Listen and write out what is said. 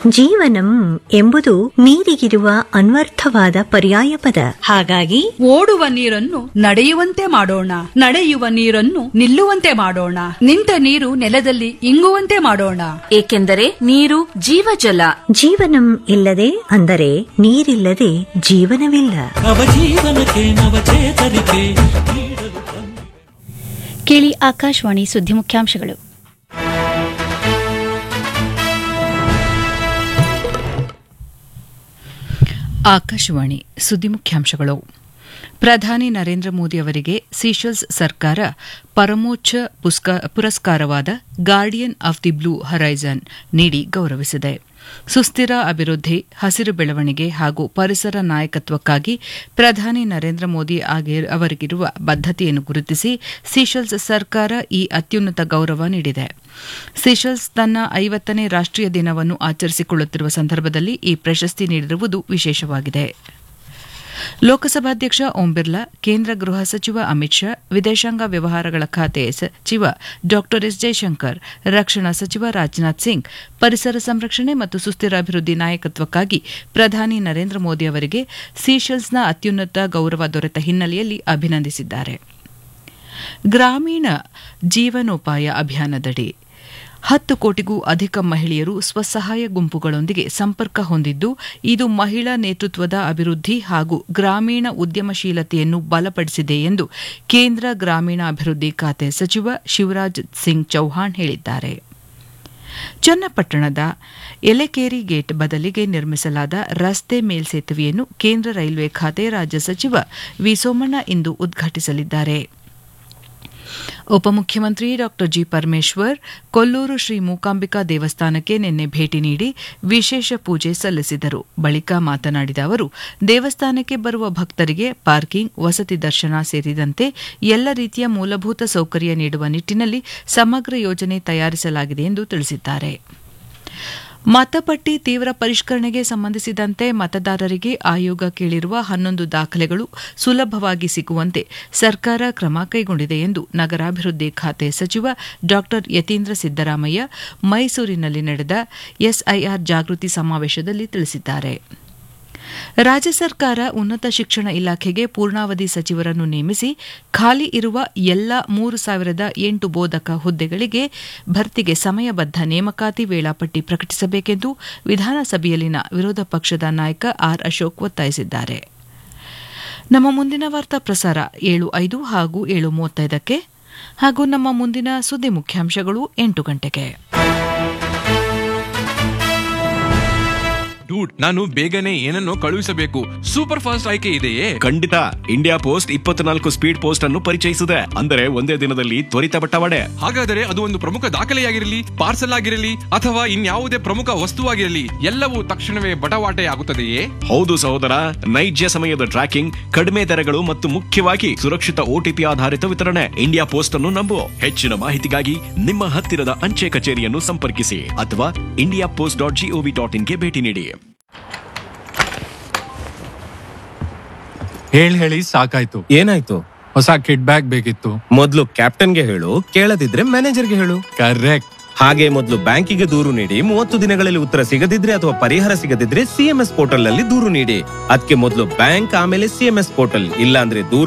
ಜೀವನಂ ಎಂಬುದು ನೀರಿಗಿರುವ ಅನ್ವರ್ಥವಾದ ಪರ್ಯಾಯ ಪದ ಹಾಗಾಗಿ ಓಡುವ ನೀರನ್ನು ನಡೆಯುವಂತೆ ಮಾಡೋಣ ನಡೆಯುವ ನೀರನ್ನು ನಿಲ್ಲುವಂತೆ ಮಾಡೋಣ ನಿಂತ ನೀರು ನೆಲದಲ್ಲಿ ಇಂಗುವಂತೆ ಮಾಡೋಣ ಏಕೆಂದರೆ ನೀರು ಜೀವಜಲ ಜೀವನಂ ಇಲ್ಲದೆ ಅಂದರೆ ನೀರಿಲ್ಲದೆ ಜೀವನವಿಲ್ಲ ನವಜೀವನಕ್ಕೆ ನವಚೇತರಿಕೆ ಕೇಳಿ ಆಕಾಶವಾಣಿ ಸುದ್ದಿ ಮುಖ್ಯಾಂಶಗಳು ಆಕಾಶವಾಣಿ ಸುದ್ದಿ ಮುಖ್ಯಾಂಶಗಳು ಪ್ರಧಾನಿ ನರೇಂದ್ರ ಮೋದಿ ಅವರಿಗೆ ಸೀಶಲ್ಸ್ ಸರ್ಕಾರ ಪರಮೋಚ್ಚ ಪುಸ್ಕ- ಪುರಸ್ಕಾರವಾದ guardian of the blue horizon ನೀಡಿ ಗೌರವಿಸಿದೆ ಸುಸ್ಥಿರ ಅಭಿವೃದ್ಧಿ ಹಸಿರು ಬೆಳವಣಿಗೆ ಹಾಗೂ ಪರಿಸರ ನಾಯಕತ್ವಕ್ಕಾಗಿ ಪ್ರಧಾನಿ ನರೇಂದ್ರ ಮೋದಿ ಆಗಿ- ಅವರಿಗಿರುವ ಬದ್ಧತೆಯನ್ನು ಗುರುತಿಸಿ ಸೀಶಲ್ಸ್ ಸರ್ಕಾರ ಈ ಅತ್ಯುನ್ನತ ಗೌರವ ನೀಡಿದೆ ಸೀಶಲ್ಸ್ ತನ್ನ ಐವತ್ತನೇ ರಾಷ್ಟ್ರೀಯ ದಿನವನ್ನು ಆಚರಿಸಿಕೊಳ್ಳುತ್ತಿರುವ ಸಂದರ್ಭದಲ್ಲಿ ಈ ಪ್ರಶಸ್ತಿ ನೀಡಿರುವುದು ವಿಶೇಷವಾಗಿದೆ ಲೋಕಸಭಾಧ್ಯಕ್ಷ ಓಂ ಬಿರ್ಲಾ ಕೇಂದ್ರ ಗೃಹ ಸಚಿವ ಅಮಿತ್ ಶಾ ವಿದೇಶಾಂಗ ವ್ಯವಹಾರಗಳ ಖಾತೆ ಸಚಿವ ಡಾ ಎಸ್ ಜೈಶಂಕರ್ ರಕ್ಷಣಾ ಸಚಿವ ರಾಜನಾಥ್ ಸಿಂಗ್ ಪರಿಸರ ಸಂರಕ್ಷಣೆ ಮತ್ತು ಸುಸ್ಥಿರ ಅಭಿವೃದ್ಧಿ ನಾಯಕತ್ವಕ್ಕಾಗಿ ಪ್ರಧಾನಿ ನರೇಂದ್ರ ಮೋದಿ ಅವರಿಗೆ ಸೀಶೆಲ್ಸ್ನ ಅತ್ಯುನ್ನತ ಗೌರವ ದೊರೆತ ಹಿನ್ನೆಲೆಯಲ್ಲಿ ಅಭಿನಂದಿಸಿದ್ದಾರೆ ಗ್ರಾಮೀಣ ಜೀವನೋಪಾಯ ಅಭಿಯಾನದಡಿ ಹತ್ತು ಕೋಟಿಗೂ ಅಧಿಕ ಮಹಿಳೆಯರು ಸ್ವಸಹಾಯ ಗುಂಪುಗಳೊಂದಿಗೆ ಸಂಪರ್ಕ ಹೊಂದಿದ್ದು ಇದು ಮಹಿಳಾ ನೇತೃತ್ವದ ಅಭಿವೃದ್ಧಿ ಹಾಗೂ ಗ್ರಾಮೀಣ ಉದ್ಯಮಶೀಲತೆಯನ್ನು ಬಲಪಡಿಸಿದೆ ಎಂದು ಕೇಂದ್ರ ಗ್ರಾಮೀಣಾಭಿವೃದ್ಧಿ ಖಾತೆ ಸಚಿವ ಶಿವರಾಜ್ ಸಿಂಗ್ ಚೌಹಾಣ್ ಹೇಳಿದ್ದಾರೆ ಚನ್ನಪಟ್ಟಣದ ಎಲೆಕೇರಿ ಗೇಟ್ ಬದಲಿಗೆ ನಿರ್ಮಿಸಲಾದ ರಸ್ತೆ ಮೇಲ್ಸೇತುವೆಯನ್ನು ಕೇಂದ್ರ ರೈಲ್ವೆ ಖಾತೆ ರಾಜ್ಯ ಸಚಿವ ವಿ ಸೋಮಣ್ಣ ಇಂದು ಉದ್ಘಾಟಿಸಲಿದ್ದಾರೆ ಉಪಮುಖ್ಯಮಂತ್ರಿ ಡಾ ಜಿ ಪರಮೇಶ್ವರ್ ಕೊಲ್ಲೂರು ಶ್ರೀ ಮೂಕಾಂಬಿಕಾ ದೇವಸ್ಥಾನಕ್ಕೆ ನಿನ್ನೆ ಭೇಟಿ ನೀಡಿ ವಿಶೇಷ ಪೂಜೆ ಸಲ್ಲಿಸಿದರು ಬಳಿಕ ಮಾತನಾಡಿದ ಅವರು ದೇವಸ್ಥಾನಕ್ಕೆ ಬರುವ ಭಕ್ತರಿಗೆ ಪಾರ್ಕಿಂಗ್ ವಸತಿ ದರ್ಶನ ಸೇರಿದಂತೆ ಎಲ್ಲ ರೀತಿಯ ಮೂಲಭೂತ ಸೌಕರ್ಯ ನೀಡುವ ನಿಟ್ಟಿನಲ್ಲಿ ಸಮಗ್ರ ಯೋಜನೆ ತಯಾರಿಸಲಾಗಿದೆ ಎಂದು ತಿಳಿಸಿದ್ದಾರೆ ಮತಪಟ್ಟಿ ತೀವ್ರ ಪರಿಷ್ಕರಣೆಗೆ ಸಂಬಂಧಿಸಿದಂತೆ ಮತದಾರರಿಗೆ ಆಯೋಗ ಕೇಳಿರುವ ಹನ್ನೊಂದು ದಾಖಲೆಗಳು ಸುಲಭವಾಗಿ ಸಿಗುವಂತೆ ಸರ್ಕಾರ ಕ್ರಮ ಕೈಗೊಂಡಿದೆ ಎಂದು ನಗರಾಭಿವೃದ್ಧಿ ಖಾತೆ ಸಚಿವ ಡಾ ಯತೀಂದ್ರ ಸಿದ್ದರಾಮಯ್ಯ ಮೈಸೂರಿನಲ್ಲಿ ನಡೆದ ಎಸ್ಐಆರ್ ಜಾಗೃತಿ ಸಮಾವೇಶದಲ್ಲಿ ತಿಳಿಸಿದ್ದಾರೆ ರಾಜ್ಯ ಸರ್ಕಾರ ಉನ್ನತ ಶಿಕ್ಷಣ ಇಲಾಖೆಗೆ ಪೂರ್ಣಾವಧಿ ಸಚಿವರನ್ನು ನೇಮಿಸಿ ಖಾಲಿ ಇರುವ ಎಲ್ಲ ಮೂರು ಸಾವಿರದ ಎಂಟು ಬೋಧಕ ಹುದ್ದೆಗಳಿಗೆ ಭರ್ತಿಗೆ ಸಮಯಬದ್ಧ ನೇಮಕಾತಿ ವೇಳಾಪಟ್ಟಿ ಪ್ರಕಟಿಸಬೇಕೆಂದು ವಿಧಾನಸಭೆಯಲ್ಲಿನ ವಿರೋಧ ಪಕ್ಷದ ನಾಯಕ ಆರ್ ಅಶೋಕ್ ಒತ್ತಾಯಿಸಿದ್ದಾರೆ ನಮ್ಮ ಮುಂದಿನ ವಾರ್ತಾ ಪ್ರಸಾರ ಏಳು ಐದು ಹಾಗೂ ಏಳು ಮೂವತ್ತೈದಕ್ಕೆ ಹಾಗೂ ನಮ್ಮ ಮುಂದಿನ ಸುದ್ದಿ ಮುಖ್ಯಾಂಶಗಳು ಎಂಟು ಗಂಟೆಗೆ ಡೂಡ್ ನಾನು ಬೇಗನೆ ಏನನ್ನೋ ಕಳುಹಿಸಬೇಕು ಸೂಪರ್ ಫಾಸ್ಟ್ ಆಯ್ಕೆ ಇದೆಯೇ ಖಂಡಿತ ಇಂಡಿಯಾ ಪೋಸ್ಟ್ ಇಪ್ಪತ್ನಾಲ್ಕು ಸ್ಪೀಡ್ ಪೋಸ್ಟ್ ಅನ್ನು ಪರಿಚಯಿಸಿದೆ ಅಂದರೆ ಒಂದೇ ದಿನದಲ್ಲಿ ತ್ವರಿತ ಬಟ್ಟವಾಡೆ ಹಾಗಾದರೆ ಅದು ಒಂದು ಪ್ರಮುಖ ದಾಖಲೆಯಾಗಿರಲಿ ಪಾರ್ಸಲ್ ಆಗಿರಲಿ ಅಥವಾ ಇನ್ಯಾವುದೇ ಪ್ರಮುಖ ವಸ್ತುವಾಗಿರಲಿ ಎಲ್ಲವೂ ತಕ್ಷಣವೇ ಬಟವಾಟೆ ಆಗುತ್ತದೆಯೇ ಹೌದು ಸಹೋದರ ನೈಜ ಸಮಯದ ಟ್ರ್ಯಾಕಿಂಗ್ ಕಡಿಮೆ ದರಗಳು ಮತ್ತು ಮುಖ್ಯವಾಗಿ ಸುರಕ್ಷಿತ ಓಟಿಪಿ ಆಧಾರಿತ ವಿತರಣೆ ಇಂಡಿಯಾ ಪೋಸ್ಟ್ ಅನ್ನು ನಂಬು ಹೆಚ್ಚಿನ ಮಾಹಿತಿಗಾಗಿ ನಿಮ್ಮ ಹತ್ತಿರದ ಅಂಚೆ ಕಚೇರಿಯನ್ನು ಸಂಪರ್ಕಿಸಿ ಅಥವಾ India post dot gov dot ಇನ್ಗೆ ಭೇಟಿ ನೀಡಿ ಹೇಳಿ ಹೇಳಿ ಸಾಕಾಯ್ತು ಏನಾಯ್ತು ಹೊಸ ಕಿಡ್ ಬ್ಯಾಗ್ ಬೇಕಿತ್ತು ಮೊದ್ಲು ಕ್ಯಾಪ್ಟನ್ಗೆ ಹೇಳು ಕೇಳದಿದ್ರೆ ಮ್ಯಾನೇಜರ್ಗೆ ಹೇಳು ಕರೆಕ್ಟ್ ಹಾಗೆ ಮೊದಲು ಬ್ಯಾಂಕಿಗೆ ದೂರು ನೀಡಿ ಮೂವತ್ತು ದಿನಗಳಲ್ಲಿ ಉತ್ತರ ಸಿಗದಿದ್ರೆ ಅಥವಾ ಪರಿಹಾರ ಸಿಗದಿದ್ರೆ ಸಿಎಂಎಸ್ ಪೋರ್ಟಲ್ ನಲ್ಲಿ ದೂರು ನೀಡಿ ಅದಕ್ಕೆ ಮೊದಲು ಬ್ಯಾಂಕ್ ಆಮೇಲೆ ಸಿಎಂಎಸ್ ಪೋರ್ಟಲ್ ಇಲ್ಲ ಅಂದ್ರೆ ದೂರು